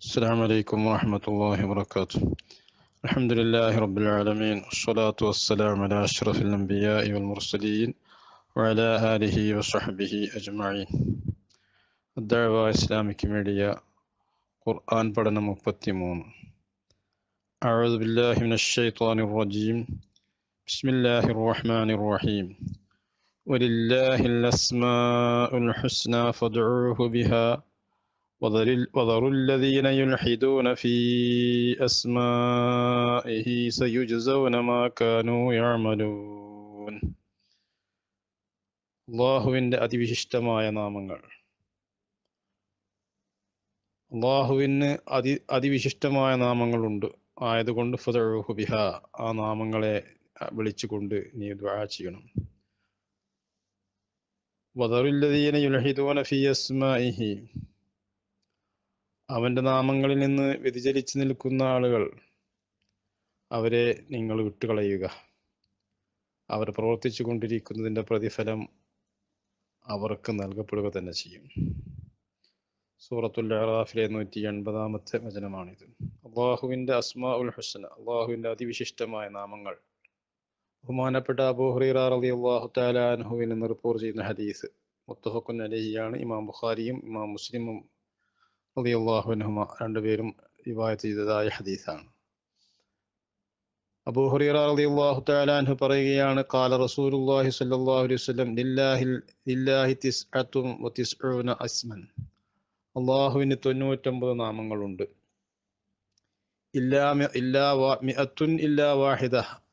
السلام عليكم ورحمة الله وبركاته الحمد لله رب العالمين والصلاة والسلام على أشرف الأنبياء والمرسلين وعلى آله وصحبه أجمعين الدعوة إسلامك ميديا قرآن بدنا مبتمون أعوذ بالله من الشيطان الرجيم بسم الله الرحمن الرحيم ولله الأسماء الحسنى فادعوه بها وذل- وذروا الذين يلحدون في أسمائه سيجزون ما كانوا يعملون അള്ളാഹുവിൻ്റെ അതിവിശിഷ്ടമായ നാമങ്ങൾ അള്ളാഹുവിന് അതി അതിവിശിഷ്ടമായ നാമങ്ങളുണ്ട് ആയതുകൊണ്ട് ഫതഴുഹു ബിഹ ആ നാമങ്ങളെ വിളിച്ചുകൊണ്ട് നീ ദ്വാ ചെയ്യണം വദറുല്ലദീന യുൽഹിദൂന ഫീ അസ്മാഇഹി അവന്റെ നാമങ്ങളിൽ നിന്ന് വ്യതിചലിച്ചു നിൽക്കുന്ന ആളുകൾ അവരെ നിങ്ങൾ വിട്ടുകളയുക അവർ പ്രവർത്തിച്ചു കൊണ്ടിരിക്കുന്നതിൻ്റെ പ്രതിഫലം അവർക്ക് നൽകപ്പെടുക തന്നെ ചെയ്യും സൂറത്തുൽ അറാഫിലെ നൂറ്റി എൺപതാമത്തെ വചനമാണിത് അള്ളാഹുവിൻ്റെ അസ്മാ ഉൽ ഹുസന അള്ളാഹുവിൻ്റെ അതിവിശിഷ്ടമായ നാമങ്ങൾ ബഹുമാനപ്പെട്ട അബൂഹുറൈറ റളി അള്ളാഹു താലാൻഹുവിൽ നിന്ന് റിപ്പോർട്ട് ചെയ്യുന്ന ഹദീസ് മുത്തഫക്കുൻ അലഹിയാണ് ഇമാം ബുഖാരിയും ഇമാം മുസ്ലിമും റളി അള്ളാഹു അൻഹുമ രണ്ടുപേരും റിവായത്ത് ചെയ്തതായ ഹദീസാണ് അബൂ ഹുറൈറ റളിയല്ലാഹു തആല അൻഹു പറയുകയാണ് ഖാല റസൂലുള്ളാഹി സ്വല്ലല്ലാഹു അലൈഹി വസല്ലം ലില്ലാഹിൽ ലില്ലാഹി തിസ്അത്തും വതിസ്ഊന അസ്മൻ അള്ളാഹുവിന് തൊണ്ണൂറ്റൊമ്പത് നാമങ്ങളുണ്ട് ഇല്ലാ മി- ഇല്ലാ വാ- മിഅത്തുൻ ഇല്ലാ വാഹിദ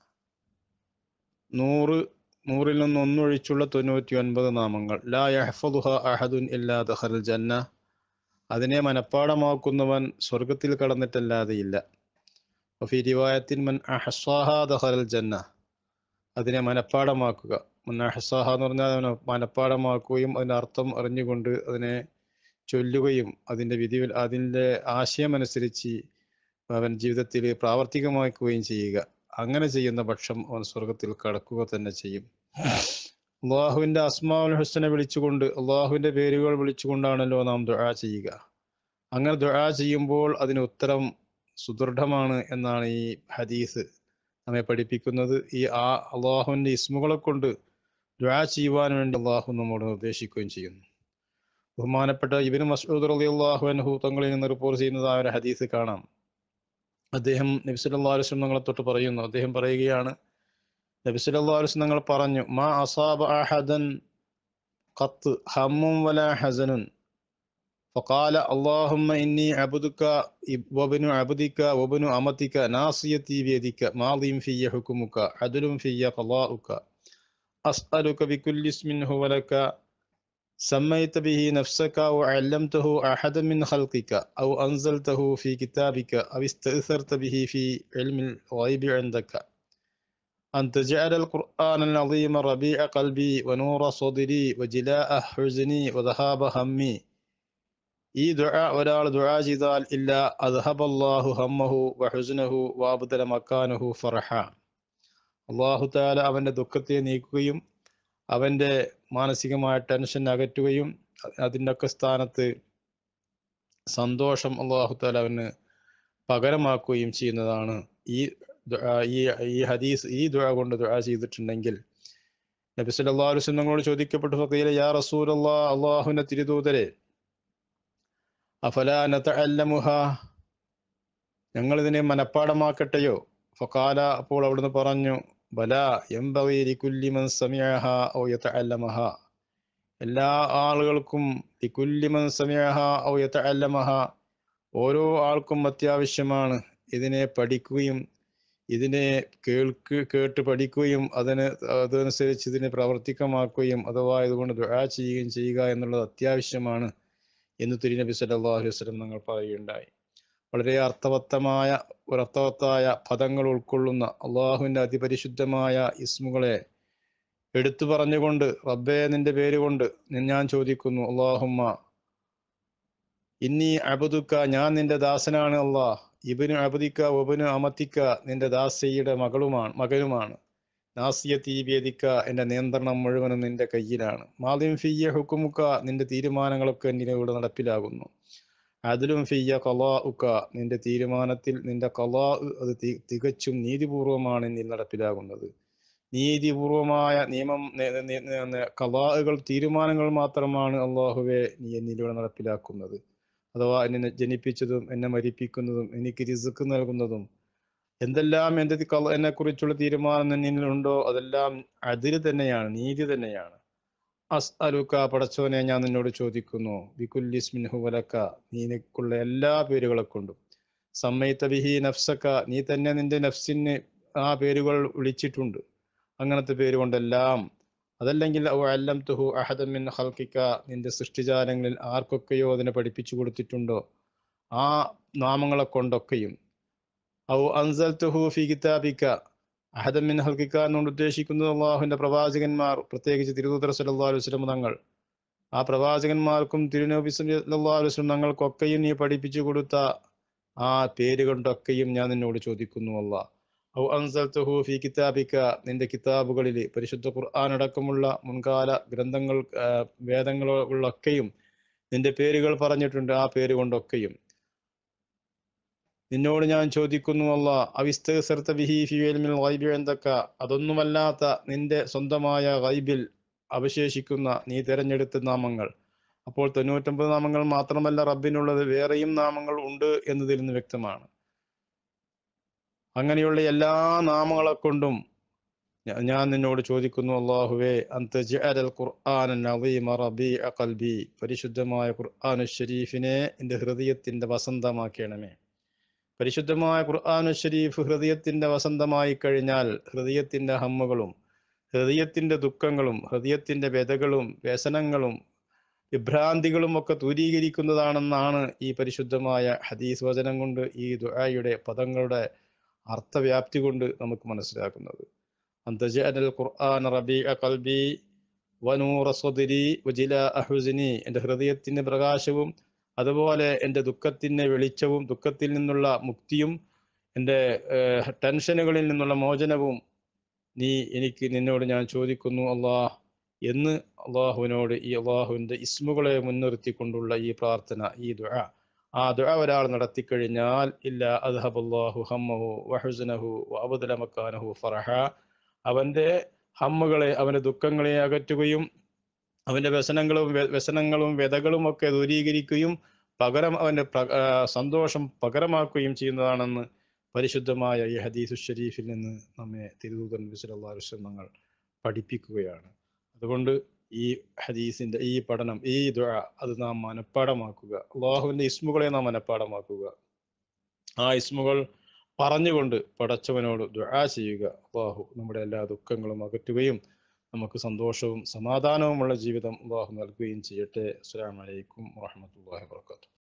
നൂറ് നൂറിൽ നിന്ന് ഒന്നൊഴിച്ചുള്ള തൊണ്ണൂറ്റി ഒൻപത് നാമങ്ങൾ ലാ യഹ്ഫദുഹ അഹദുൻ ഇല്ലാ ദഖൽ ജന്ന അതിനെ മനഃപ്പാടമാക്കുന്നവൻ സ്വർഗത്തിൽ കടന്നിട്ടല്ലാതെയില്ല വഫി റിവായത്തിൻ മൻ അഹ്സാഹ ദഖൽ ജന്ന അതിനെ മനഃപ്പാടമാക്കുക മുൻ അഹ്സാഹ എന്ന് പറഞ്ഞാൽ അവനെ മനഃപ്പാടമാക്കുകയും അതിൻ്റെ അർത്ഥം അറിഞ്ഞുകൊണ്ട് അതിനെ ചൊല്ലുകയും അതിൻ്റെ വിധി അതിൻ്റെ ആശയമനുസരിച്ച് അവൻ ജീവിതത്തിൽ പ്രാവർത്തികമാക്കുകയും ചെയ്യുക അങ്ങനെ ചെയ്യുന്ന പക്ഷം അവൻ സ്വർഗത്തിൽ കടക്കുക തന്നെ ചെയ്യും അള്ളാഹുവിൻ്റെ അസ്മാഉൽ ഹുസ്നെ വിളിച്ചുകൊണ്ട് അള്ളാഹുവിൻ്റെ പേരുകൾ വിളിച്ചുകൊണ്ടാണല്ലോ നാം ദുആ ചെയ്യുക അങ്ങനെ ദുആ ചെയ്യുമ്പോൾ അതിന് ഉത്തരം സുദൃഢമാണ് എന്നാണ് ഈ ഹദീസ് നമ്മെ പഠിപ്പിക്കുന്നത് ഈ ആ അള്ളാഹുവിൻ്റെ ഇസ്മുകളെ കൊണ്ട് ദുആ ചെയ്യുവാൻ വേണ്ടി അള്ളാഹു നമ്മോട് നിർദ്ദേശിക്കുകയും ചെയ്യുന്നു ബഹുമാനപ്പെട്ട ഇബിന് മസ്ഊദ് റളിയല്ലാഹു അൻഹു തങ്ങളിൽ നിന്ന് റിപ്പോർട്ട് ചെയ്യുന്നതായ ഒരു ഹദീസ് കാണാം അദ്ദേഹം നബി സല്ലല്ലാഹു അലൈഹി വസല്ലം തങ്ങളെ തൊട്ട് പറയുന്നു അദ്ദേഹം പറയുകയാണ് നബി സല്ലല്ലാഹു അലൈഹി വസല്ലം തങ്ങൾ പറഞ്ഞു മാ അസാബ അഹദൻ ഖത്ത് ഹമ്മും വലാ ഹസനുൻ فقال اللهم إني عبدك وابن عبدك وابن أمتك ناصيتي بيدك ماض في حكمك عدل في قضاؤك أسألك بكل اسم هو لك سميت به نفسك أو علمته أحدا من خلقك أو أنزلته في كتابك أو استأثرت به في علم الغيب عندك أن تجعل القرآن العظيم ربيع قلبي ونور صدري وجلاء حزني وذهاب همي ഈ ദുആ ഒരാൾ ദുആ ചെയ്താൽ ഇല്ല അദ്ഹബല്ലാഹു ഹമ്മഹു വഹുസ്നഹു വാബ്ദല മക്കാനഹു ഫർഹ അള്ളാഹു താല അവന്റെ ദുഃഖത്തെ നീക്കുകയും അവന്റെ മാനസികമായ ടെൻഷൻ അകറ്റുകയും അതിൻ്റെ ഒക്കെ സ്ഥാനത്ത് സന്തോഷം അള്ളാഹു താല അവന് പകരമാക്കുകയും ചെയ്യുന്നതാണ് ഈ ദുആ ഈ ഈ ഹദീസ് ഈ ദുആ കൊണ്ട് ദുആ ചെയ്തിട്ടുണ്ടെങ്കിൽ നബി സല്ലല്ലാഹു അലൈഹി വസല്ലം നമ്മളോട് ചോദിക്കപ്പെട്ടു ഫഖീല യാ റസൂലല്ലാഹ് അള്ളാഹുവിന്റെ തിരുദൂതരെ അഫലാ നതഅല്ലമുഹ ഞങ്ങൾ ഇതിനെ മനഃപ്പാടമാക്കട്ടെയോ ഫഖാല അപ്പോൾ അവിടുന്ന് പറഞ്ഞു ബല യംബഗി ലികുല്ലി മൻ സമിഅഹ ഔ യതഅല്ലമഹ എല്ലാ ആളുകൾക്കും ലികുല്ലി മൻ സമിഅഹ ഔ യതഅല്ലമഹ ഓരോ ആൾക്കും അത്യാവശ്യമാണ് ഇതിനെ പഠിക്കുകയും ഇതിനെ കേൾക്ക് കേട്ട് പഠിക്കുകയും അതിന് അതനുസരിച്ച് ഇതിനെ പ്രവർത്തിക്കമാക്കുകയും അഥവാ ഇതുകൊണ്ട് ദുആ ചെയ്യുകയും ചെയ്യുക എന്നുള്ളത് അത്യാവശ്യമാണ് എന്ന് തിരുനബി സല്ലല്ലാഹു അലൈഹി വസല്ലം ഞങ്ങൾ പറയുകയുണ്ടായി വളരെ അർത്ഥവത്തമായ ഒരർത്ഥവത്തായ പദങ്ങൾ ഉൾക്കൊള്ളുന്ന അള്ളാഹുവിൻ്റെ അതിപരിശുദ്ധമായ ഇസ്മുകളെ എടുത്തു പറഞ്ഞുകൊണ്ട് റബ്ബേ നിന്റെ പേര് കൊണ്ട് ഞാൻ ചോദിക്കുന്നു അള്ളാഹുമ്മ ഇന്നി അബുദുക്ക ഞാൻ നിന്റെ ദാസനാണ് അള്ളാഹ് ഇബിനു അബുദിക്ക ഒബിനു അമത്തിക്ക നിന്റെ ദാസയുടെ മകളുമാണ് മകനുമാണ് നാസിയത്തി വേദിക്ക എൻ്റെ നിയന്ത്രണം മുഴുവനും നിന്റെ കയ്യിലാണ് മാലിം ഫിയ ഹുക്കുമുക്ക നിന്റെ തീരുമാനങ്ങളൊക്കെ എന്നിലൂടെ നടപ്പിലാകുന്നു അതിലും ഫിയ്യ കലാ ഉക്ക നിന്റെ തീരുമാനത്തിൽ നിന്റെ കലാ അത് തി- തികച്ചും നീതിപൂർവമാണ് എന്നിൽ നടപ്പിലാകുന്നത് നീതിപൂർവമായ നിയമം കലാകൾ തീരുമാനങ്ങൾ മാത്രമാണ് അള്ളാഹുവെ നീ എന്നിലൂടെ നടപ്പിലാക്കുന്നത് അഥവാ എന്നെ ജനിപ്പിച്ചതും എന്നെ മരിപ്പിക്കുന്നതും എനിക്ക് റിസ്ക് നൽകുന്നതും എന്തെല്ലാം എൻ്റെ എന്നെ കുറിച്ചുള്ള തീരുമാനം എന്നിലുണ്ടോ അതെല്ലാം അതിര് തന്നെയാണ് നീതി തന്നെയാണ് അസ് അലുക്ക പടച്ചോനെ ഞാൻ നിന്നോട് ചോദിക്കുന്നു ബിക്കുല്ലിസ്മിൻഹു വലക്ക നീനക്കുള്ള എല്ലാ പേരുകളെ കൊണ്ടും സമ്മയിത്ത ബിഹി നഫ്സക്ക നീ തന്നെ നിന്റെ നഫ്സിന് ആ പേരുകൾ വിളിച്ചിട്ടുണ്ട് അങ്ങനത്തെ പേര് കൊണ്ടെല്ലാം അതല്ലെങ്കിൽ ഔ അല്ലംതുഹു അഹദൻ മിൻ ഖൽഖിക നിന്റെ സൃഷ്ടിജാലങ്ങളിൽ ആർക്കൊക്കെയോ അതിനെ പഠിപ്പിച്ചു കൊടുത്തിട്ടുണ്ടോ ആ നാമങ്ങളെ കൊണ്ടൊക്കെയും ഔ അൻസൽതുഹു ഫി കിതാബിക അഹദൻ മിൻ ഹൽക്കിക്ക എന്നുകൊണ്ട് ഉദ്ദേശിക്കുന്നത് അള്ളാഹുവിന്റെ പ്രവാചകന്മാർ പ്രത്യേകിച്ച് തിരുവൂതർ സല്ലല്ലാഹു അലൈഹി വസല്ലം തങ്ങൾ ആ പ്രവാചകന്മാർക്കും തിരുനബി സല്ലല്ലാഹു അലൈഹി വസല്ലം തങ്ങൾക്കൊക്കെയും നീ പഠിപ്പിച്ചു കൊടുത്ത ആ പേര് കൊണ്ടൊക്കെയും ഞാൻ നിന്നോട് ചോദിക്കുന്നു അല്ലാ ഔ അൻസൽതുഹു ഫി കിതാബിക നിന്റെ കിതാബുകളിൽ പരിശുദ്ധ ഖുർആൻ അടക്കമുള്ള മുൻകാല ഗ്രന്ഥങ്ങൾ ആ, വേദങ്ങളിലൊക്കെയും നിന്റെ പേരുകൾ പറഞ്ഞിട്ടുണ്ട് ആ പേര് കൊണ്ടൊക്കെയും നിന്നോട് ഞാൻ ചോദിക്കുന്നു അല്ല അവിസ്തർത്ത ബിഹി ഫി ഇൽമിൽ ഗൈബി എന്തൊക്ക അതൊന്നുമല്ലാത്ത നിന്റെ സ്വന്തമായ ഗൈബിൽ അവശേഷിക്കുന്ന നീ തിരഞ്ഞെടുത്ത നാമങ്ങൾ അപ്പോൾ തൊണ്ണൂറ്റൊമ്പത് നാമങ്ങൾ മാത്രമല്ല റബ്ബിനുള്ളത് വേറെയും നാമങ്ങൾ ഉണ്ട് എന്നതിൽ നിന്ന് വ്യക്തമാണ് അങ്ങനെയുള്ള എല്ലാ നാമങ്ങളെ കൊണ്ടും ഞാ- ഞാൻ നിന്നോട് ചോദിക്കുന്നു അള്ളാഹുവേ അന്തൽ ഖുർആൻ ഖൽബി പരിശുദ്ധമായ ഖുർആൻ ഷരീഫിനെ എൻ്റെ ഹൃദയത്തിന്റെ വസന്തമാക്കണമേ പരിശുദ്ധമായ ഖുർആൻ ഷരീഫ് ഹൃദയത്തിന്റെ വസന്തമായി കഴിഞ്ഞാൽ ഹൃദയത്തിന്റെ ഹമ്മുകളും ഹൃദയത്തിന്റെ ദുഃഖങ്ങളും ഹൃദയത്തിന്റെ വ്യതകളും വ്യസനങ്ങളും വിഭ്രാന്തികളും ഒക്കെ ദൂരീകരിക്കുന്നതാണെന്നാണ് ഈ പരിശുദ്ധമായ ഹദീസ് വചനം കൊണ്ട് ഈ ദുആയുടെ പദങ്ങളുടെ അർത്ഥവ്യാപ്തി കൊണ്ട് നമുക്ക് മനസ്സിലാക്കുന്നത് അന്തജഅൽ ഖുർആൻ റബീഅ ഖൽബി വനൂറ സ്വദരി വജില അഹുസിനി എൻ്റെ ഹൃദയത്തിന്റെ പ്രകാശവും അതുപോലെ എൻ്റെ ദുഃഖത്തിന്റെ വെളിച്ചവും ദുഃഖത്തിൽ നിന്നുള്ള മുക്തിയും എൻ്റെ ഏഹ്, ടെൻഷനുകളിൽ നിന്നുള്ള മോചനവും നീ എനിക്ക് നിന്നോട് ഞാൻ ചോദിക്കുന്നു അള്ളാഹ് എന്ന് അള്ളാഹുവിനോട് ഈ അള്ളാഹുവിൻ്റെ ഇസ്മുകളെ മുൻനിർത്തിക്കൊണ്ടുള്ള ഈ പ്രാർത്ഥന ഈ ദുആ ആ ദുആ ഒരാൾ നടത്തിക്കഴിഞ്ഞാൽ ഇല്ല അദ്ഹബല്ലാഹു ഹമ്മഹു വഹുസനഹു വഅബ്ദല മക്കാനഹു ഫറഹ അവൻ്റെ ഹമ്മുകളെ അവൻ്റെ ദുഃഖങ്ങളെ അകറ്റുകയും അവൻ്റെ വ്യസനങ്ങളും വ്യ- വ്യസനങ്ങളും വ്യതകളും ഒക്കെ ദൂരീകരിക്കുകയും പകരം അവൻ്റെ പ്ര- ആ, സന്തോഷം പകരമാക്കുകയും ചെയ്യുന്നതാണെന്ന് പരിശുദ്ധമായ ഈ ഹദീസു ഷരീഫിൽ നിന്ന് നമ്മെ തിരുവൂതൻ വിസുലല്ലാസ്വം ഞങ്ങൾ പഠിപ്പിക്കുകയാണ് അതുകൊണ്ട് ഈ ഹദീസിന്റെ ഈ പഠനം ഈ ദുആ അത് നാം മനഃപ്പാടമാക്കുക അള്ളാഹുവിന്റെ ഇസ്മുകളെ നാം മനഃപ്പാടമാക്കുക ആ ഇസ്മുകൾ പറഞ്ഞുകൊണ്ട് പടച്ചവനോട് ദുആ ചെയ്യുക അള്ളാഹു നമ്മുടെ എല്ലാ ദുഃഖങ്ങളും അകറ്റുകയും നമുക്ക് സന്തോഷവും സമാധാനവുമുള്ള ജീവിതം അള്ളാഹു നൽകുകയും ചെയ്യട്ടെ അസ്സലാമു അലൈക്കും വറഹ്മത്തുള്ളാഹി വബറകാതുഹു